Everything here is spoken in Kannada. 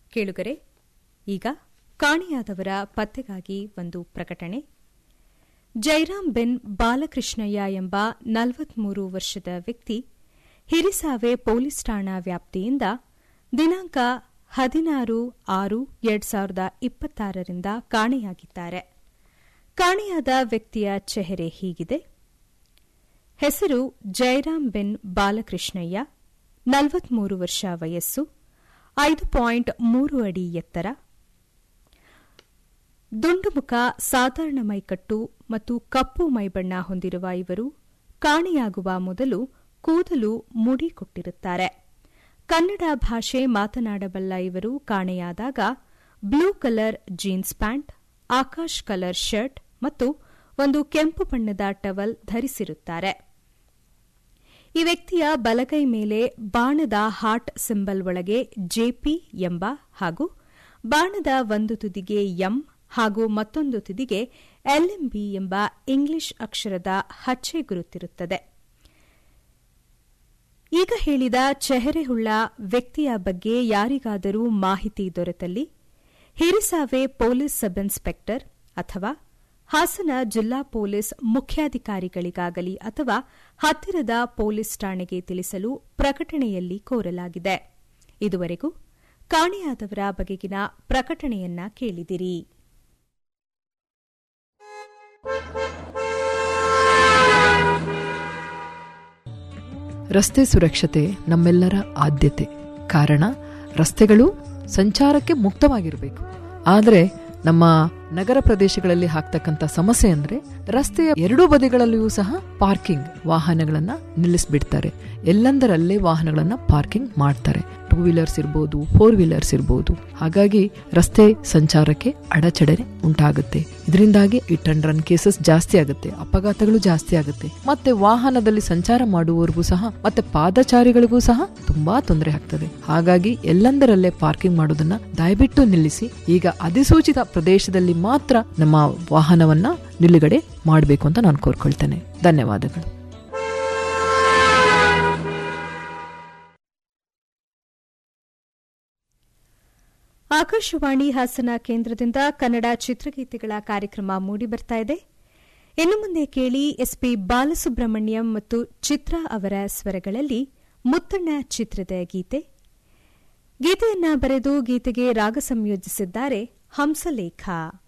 ಕೇಳುಗರೆ ಈಗ ಕಾಣೆಯಾದವರ ಪತ್ತೆಗಾಗಿ ಒಂದು ಪ್ರಕಟಣೆ ಜೈರಾಮ್ ಬೆನ್ ಬಾಲಕೃಷ್ಣಯ್ಯ ಎಂಬ ನಲವತ್ಮೂರು ವರ್ಷದ ವ್ಯಕ್ತಿ ಹಿರಿಸಾವೆ ಪೊಲೀಸ್ ಠಾಣಾ ವ್ಯಾಪ್ತಿಯಿಂದ ದಿನಾಂಕ ಹದಿನಾರು ಆರು ಎರಡ್ ಸಾವಿರದ ಇಪ್ಪತ್ತಾರರಿಂದ ಕಾಣೆಯಾಗಿದ್ದಾರೆ ಕಾಣೆಯಾದ ವ್ಯಕ್ತಿಯ ಚೆಹರೆ ಹೀಗಿದೆ ಹೆಸರು ಜೈರಾಮ್ ಬೆನ್ ಬಾಲಕೃಷ್ಣಯ್ಯ ನಲವತ್ಮೂರು ವರ್ಷ ವಯಸ್ಸು ಐದು ಪಾಯಿಂಟ್ ಮೂರು ಅಡಿ ಎತ್ತರ ದುಂಡುಮುಖ ಸಾಧಾರಣ ಮೈಕಟ್ಟು ಮತ್ತು ಕಪ್ಪು ಮೈಬಣ್ಣ ಹೊಂದಿರುವ ಇವರು ಕಾಣೆಯಾಗುವ ಮೊದಲು ಕೂದಲು ಮುಡಿ ಕೊಟ್ಟಿರುತ್ತಾರೆ ಕನ್ನಡ ಭಾಷೆ ಮಾತನಾಡಬಲ್ಲ ಇವರು ಕಾಣೆಯಾದಾಗ ಬ್ಲೂ ಕಲರ್ ಜೀನ್ಸ್ ಪ್ಯಾಂಟ್ ಆಕಾಶ್ ಕಲರ್ ಶರ್ಟ್ ಮತ್ತು ಒಂದು ಕೆಂಪು ಬಣ್ಣದ ಟವಲ್ ಧರಿಸಿರುತ್ತಾರೆ ಈ ವ್ಯಕ್ತಿಯ ಬಲಗೈ ಮೇಲೆ ಬಾಣದ ಹಾರ್ಟ್ ಸಿಂಬಲ್ ಒಳಗೆ ಜೆಪಿ ಎಂಬ ಹಾಗೂ ಬಾಣದ ಒಂದು ತುದಿಗೆ ಎಂ ಹಾಗೂ ಮತ್ತೊಂದು ತುದಿಗೆ ಎಲ್ಎಂಬಿ ಎಂಬ ಇಂಗ್ಲಿಷ್ ಅಕ್ಷರದ ಹಚ್ಚೆ ಗುರುತಿರುತ್ತದೆ ಈಗ ಹೇಳಿದ ಚೆಹರೆಹುಳ್ಳ ವ್ಯಕ್ತಿಯ ಬಗ್ಗೆ ಯಾರಿಗಾದರೂ ಮಾಹಿತಿ ದೊರೆತಲ್ಲಿ ಹಿರಿಸಾವೆ ಪೊಲೀಸ್ ಸಬ್ ಇನ್ಸ್ಪೆಕ್ಟರ್ ಅಥವಾ ಹಾಸನ ಜಿಲ್ಲಾ ಪೊಲೀಸ್ ಮುಖ್ಯಾಧಿಕಾರಿಗಳಿಗಾಗಲಿ ಅಥವಾ ಹತ್ತಿರದ ಪೊಲೀಸ್ ಠಾಣೆಗೆ ತಿಳಿಸಲು ಪ್ರಕಟಣೆಯಲ್ಲಿ ಕೋರಲಾಗಿದೆ ಇದುವರೆಗೂ ಕಾಣೆಯಾದವರ ಬಗೆಗಿನ ಪ್ರಕಟಣೆಯನ್ನ ಕೇಳಿದಿರಿ ರಸ್ತೆ ಸುರಕ್ಷತೆ ನಮ್ಮೆಲ್ಲರ ಆದ್ಯತೆ ಕಾರಣ ರಸ್ತೆಗಳು ಸಂಚಾರಕ್ಕೆ ಮುಕ್ತವಾಗಿರಬೇಕು ಆದರೆ ನಮ್ಮ ನಗರ ಪ್ರದೇಶಗಳಲ್ಲಿ ಆಗ್ತಕ್ಕಂಥ ಸಮಸ್ಯೆ ಅಂದ್ರೆ ರಸ್ತೆಯ ಎರಡೂ ಬದಿಗಳಲ್ಲಿಯೂ ಸಹ ಪಾರ್ಕಿಂಗ್ ವಾಹನಗಳನ್ನ ನಿಲ್ಲಿಸ್ಬಿಡ್ತಾರೆ ಎಲ್ಲಂದರಲ್ಲೇ ವಾಹನಗಳನ್ನ ಪಾರ್ಕಿಂಗ್ ಮಾಡ್ತಾರೆ ಟೂ ವೀಲರ್ಸ್ ಇರ್ಬೋದು ಫೋರ್ ವೀಲರ್ಸ್ ಇರ್ಬೋದು ಹಾಗಾಗಿ ರಸ್ತೆ ಸಂಚಾರಕ್ಕೆ ಅಡಚಣೆ ಉಂಟಾಗುತ್ತೆ ಇದರಿಂದಾಗಿ ಇಟ್ ಅಂಡ್ ರನ್ ಕೇಸಸ್ ಜಾಸ್ತಿ ಆಗುತ್ತೆ ಅಪಘಾತಗಳು ಜಾಸ್ತಿ ಆಗುತ್ತೆ ಮತ್ತೆ ವಾಹನದಲ್ಲಿ ಸಂಚಾರ ಮಾಡುವವರಿಗೂ ಸಹ ಮತ್ತೆ ಪಾದಚಾರಿಗಳಿಗೂ ಸಹ ತುಂಬಾ ತೊಂದರೆ ಆಗ್ತದೆ ಹಾಗಾಗಿ ಎಲ್ಲಂದರಲ್ಲೇ ಪಾರ್ಕಿಂಗ್ ಮಾಡೋದನ್ನ ದಯವಿಟ್ಟು ನಿಲ್ಲಿಸಿ ಈಗ ಅಧಿಸೂಚಿತ ಪ್ರದೇಶದಲ್ಲಿ ಮಾತ್ರ ನಮ್ಮ ವಾಹನವನ್ನ ನಿಲುಗಡೆ ಮಾಡಬೇಕು ಅಂತ ನಾನು ಕೋರ್ಕೊಳ್ತೇನೆ ಧನ್ಯವಾದಗಳು ಆಕಾಶವಾಣಿ ಹಾಸನ ಕೇಂದ್ರದಿಂದ ಕನ್ನಡ ಚಿತ್ರಗೀತೆಗಳ ಕಾರ್ಯಕ್ರಮ ಮೂಡಿಬರ್ತಾ ಇದೆ ಇನ್ನು ಮುಂದೆ ಕೇಳಿ ಎಸ್ಪಿ ಬಾಲಸುಬ್ರಹ್ಮಣ್ಯಂ ಮತ್ತು ಚಿತ್ರ ಅವರ ಸ್ವರಗಳಲ್ಲಿ ಮುತ್ತಣ್ಣ ಚಿತ್ರದ ಗೀತೆ ಗೀತೆಯನ್ನ ಬರೆದು ಗೀತೆಗೆ ರಾಗ ಸಂಯೋಜಿಸಿದ್ದಾರೆ ಹಂಸಲೇಖ